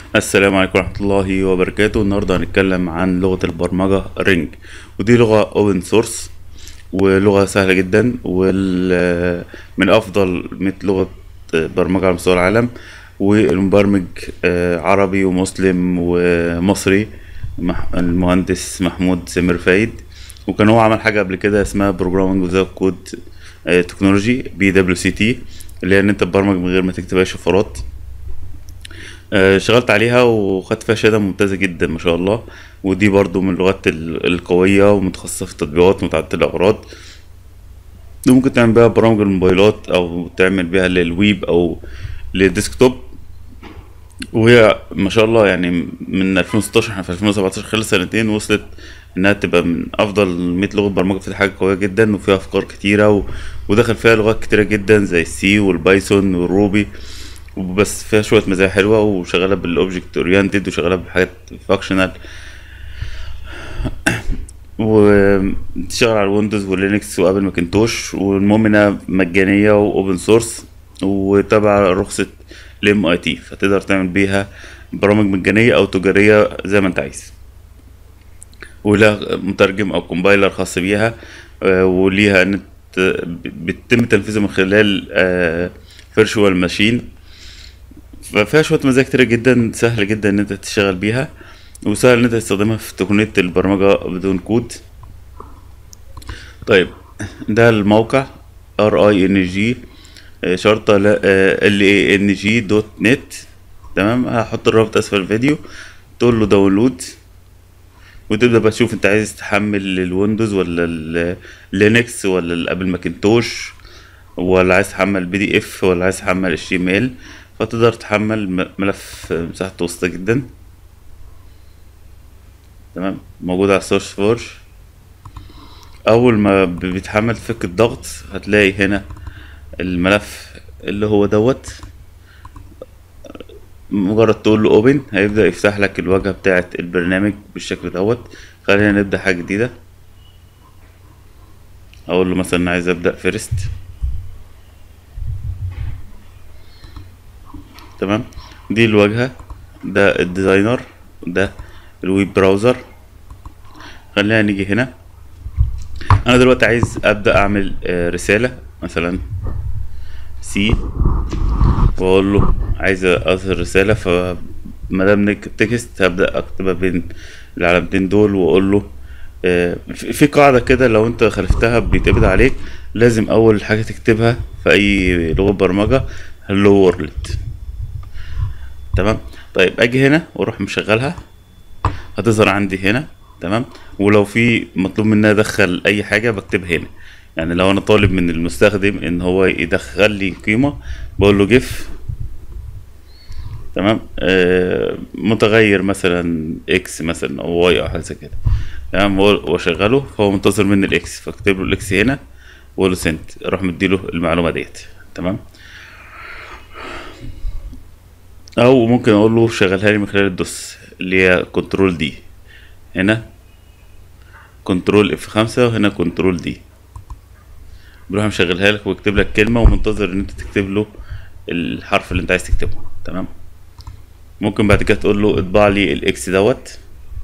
السلام عليكم ورحمة الله وبركاته النهاردة هنتكلم عن لغة البرمجة رينج ودي لغة اوبن سورس ولغة سهلة جدا وال من أفضل 100 لغة برمجة على مستوى العالم والمبرمج آه، عربي ومسلم ومصري مح- المهندس محمود سمير فايد وكان هو عمل حاجة قبل كده اسمها بروجرامينج وزاوت كود تكنولوجي بي دبليو سي تي اللي هي ان انت تبرمج من غير ما تكتب اي شفرات آه، اشتغلت عليها وخدت فيها شهادة ممتازة جدا ما شاء الله ودي برضو من اللغات ال- القوية ومتخصصة في التطبيقات متعددة الأغراض دي ممكن تعمل بيها برامج الموبايلات أو تعمل بيها للويب أو للديسكتوب وهي ما شاء الله يعني من 2016 احنا في 2017 خلال سنتين وصلت انها تبقى من افضل 100 لغه برمجه في حاجه قويه جدا وفيها افكار كتيره و... ودخل فيها لغات كتيره جدا زي السي والبايثون والروبي وبس فيها شويه مزايا حلوه وشغاله بالاوبجكت اورينتد وشغاله بحاجات فاكشنال وتشتغل على الويندوز ولينكس وابل ماكنتوش والمهم انها مجانيه واوبن سورس وتبع رخصه الام اي تي فتقدر تعمل بيها برامج مجانيه او تجاريه زي ما انت عايز ولها مترجم او كومبايلر خاص بيها آه، وليها ان ت- بيتم تنفيذها من خلال فيرشوال ماشين ففيها شويه مزايا كتيره جدا سهل جدا ان انت تشتغل بيها وسهل ان انت تستخدمها في تقنيه البرمجه بدون كود طيب ده الموقع ار اي ان جي شرطة ال اي ان جي دوت نت تمام هحط الرابط اسفل الفيديو تقول له داونلود وتبدا بقى تشوف انت عايز تحمل الويندوز ولا اللينكس ولا الابل ماكنتوش ولا عايز تحمل بي دي اف ولا عايز تحمل اتش تي ام ال فتقدر تحمل م- ملف مساحته بسيطة جدا تمام موجود على السورس فورج اول ما ب- بيتحمل تفك الضغط هتلاقي هنا الملف اللي هو دوت مجرد تقول له اوبن هيبدأ يفتح لك الواجهة بتاعة البرنامج بالشكل دوت خلينا نبدأ حاجة جديدة اقول له مثلا عايز ابدأ فيرست تمام دي الواجهة ده الديزاينر ده الويب براوزر خلينا نيجي هنا انا دلوقتي عايز ابدا اعمل آه، رساله مثلا سي واقول له عايز اظهر رساله فما دام نكتب تكست هبدا اكتبها بين العلامتين دول واقول له آه، في في قاعده كده لو انت خالفتها بيتقبض عليك لازم اول حاجه تكتبها في اي لغه برمجه هلو وورلد تمام طيب اجي هنا واروح مشغلها هتظهر عندي هنا تمام ولو في مطلوب مني ادخل اي حاجه بكتبها هنا يعني لو انا طالب من المستخدم ان هو يدخل لي قيمه بقول له جيف تمام آه متغير مثلا اكس مثلا او واي او حاجه زي كده تمام وأقول- واشغله فهو منتظر مني الاكس فاكتب له الاكس هنا واقول له سنت اروح مديله المعلومه ديت تمام او ممكن اقول له شغلها لي من خلال الدوس اللي هي كنترول دي هنا كنترول اف خمسة وهنا كنترول دي بيروح مشغلها لك ويكتب لك كلمة ومنتظر ان انت تكتب له الحرف اللي انت عايز تكتبه تمام ممكن بعد كده تقول له اطبع لي الاكس دوت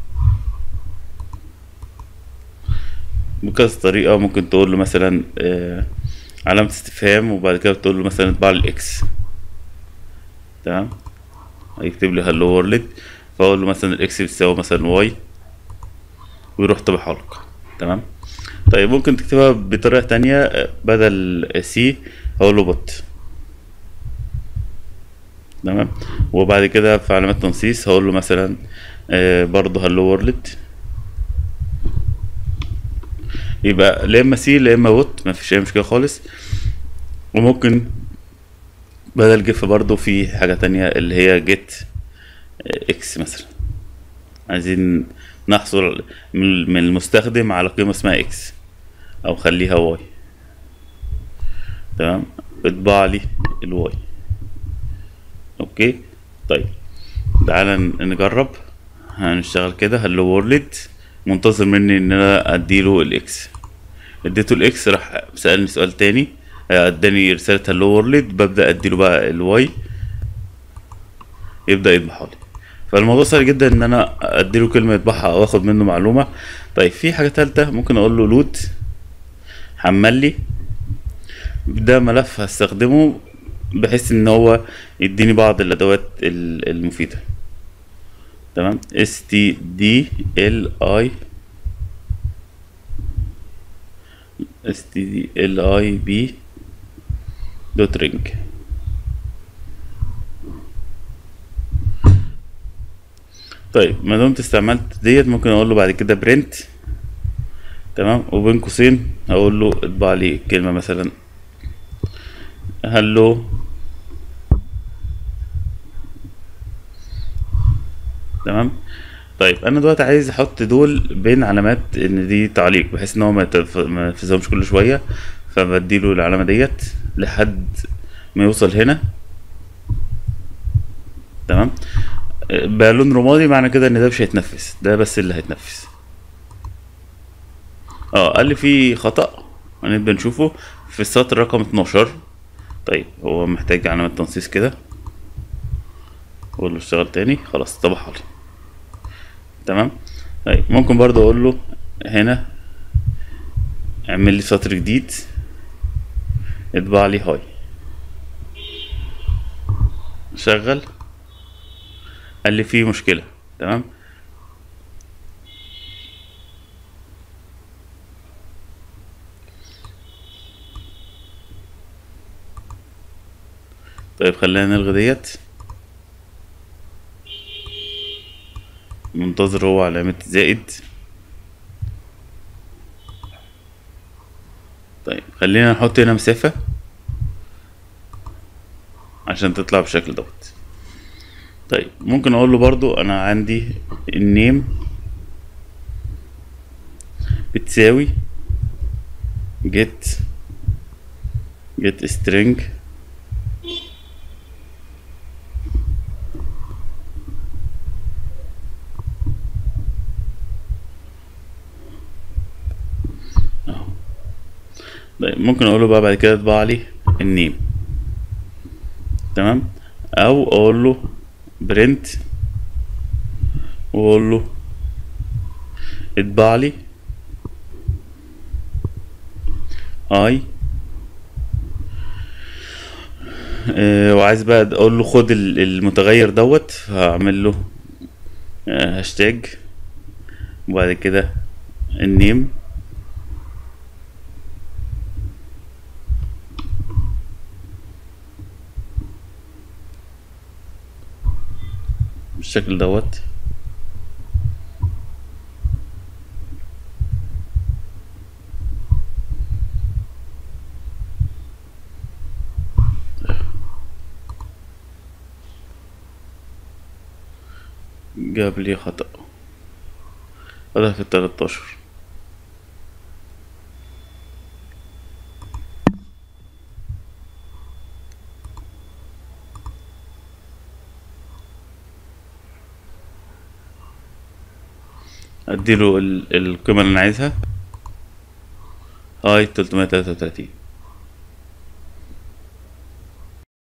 بكذا طريقة ممكن تقول له مثلا آه علامة استفهام وبعد كده تقول له مثلا اطبع لي الاكس تمام هيكتب لي هلو وورلد فاقول له مثلا الاكس بتساوي مثلا واي ويروح طبعها لك تمام طيب ممكن تكتبها بطريقة تانية آه، بدل سي هقول له بوت تمام وبعد كده في علامات تنصيص هقول له مثلا آه، برضه هلو وورلد يبقى لا اما سي لا اما بوت ما فيش اي مشكلة خالص وممكن بدل جيف برضه في حاجة تانية اللي هي جيت اكس مثلا عايزين نحصل من من المستخدم على قيمة اسمها اكس او خليها واي تمام اطبع لي الواي اوكي طيب تعالى ن- نجرب هنشتغل كده هلو وورلد منتظر مني ان انا اديله الاكس اديته الاكس راح سألني سؤال تاني آه، اداني رسالة هلو وورلد ببدأ اديله بقى الواي يبدأ يطبعها لي فالموضوع سهل جدا ان انا اديله كلمه يطبعها او اخد منه معلومه طيب في حاجه ثالثه ممكن اقول له لود حمل لي ده ملف هستخدمه بحيث ان هو يديني بعض الادوات ال- المفيده تمام اس تي دي ال اي اس تي دي ال اي بي دوت رينج طيب ما دمت استعملت ديت ممكن اقول له بعد كده برنت تمام وبين قوسين اقول له اطبع لي كلمه مثلا هلو تمام طيب انا دلوقتي عايز احط دول بين علامات ان دي تعليق بحيث ان هو ما يتف- ما يفزهمش كل شويه فبديله العلامه ديت لحد ما يوصل هنا تمام آه، بقى لون رمادي معنى كده ان ده مش هيتنفس ده بس اللي هيتنفس اه قال لي في خطأ هنبدأ نشوفه في السطر رقم 12 طيب هو محتاج علامة تنصيص كده اقول له اشتغل تاني خلاص طبعها لي تمام طيب ممكن برضو اقول له هنا اعمل لي سطر جديد اطبع لي هاي شغل قال لي في مشكلة تمام طيب خلينا نلغي ديت منتظر هو علامة زائد طيب خلينا نحط هنا مسافة عشان تطلع بالشكل دوت طيب ممكن اقول له برضو انا عندي النيم بتساوي get get string أهو. طيب ممكن اقول له بقى بعد كده اطبع لي النيم تمام او اقول له برنت واقول له اطبع لي اي آه، وعايز بقى اقول له خد ال- المتغير دوت هعمل له آه، هاشتاج وبعد كده النيم بالشكل دوت جاب لي خطأ هذا في التلاتاشر اديله ال- القيمة اللي انا عايزها هاي تلتمية تلاتة وتلاتين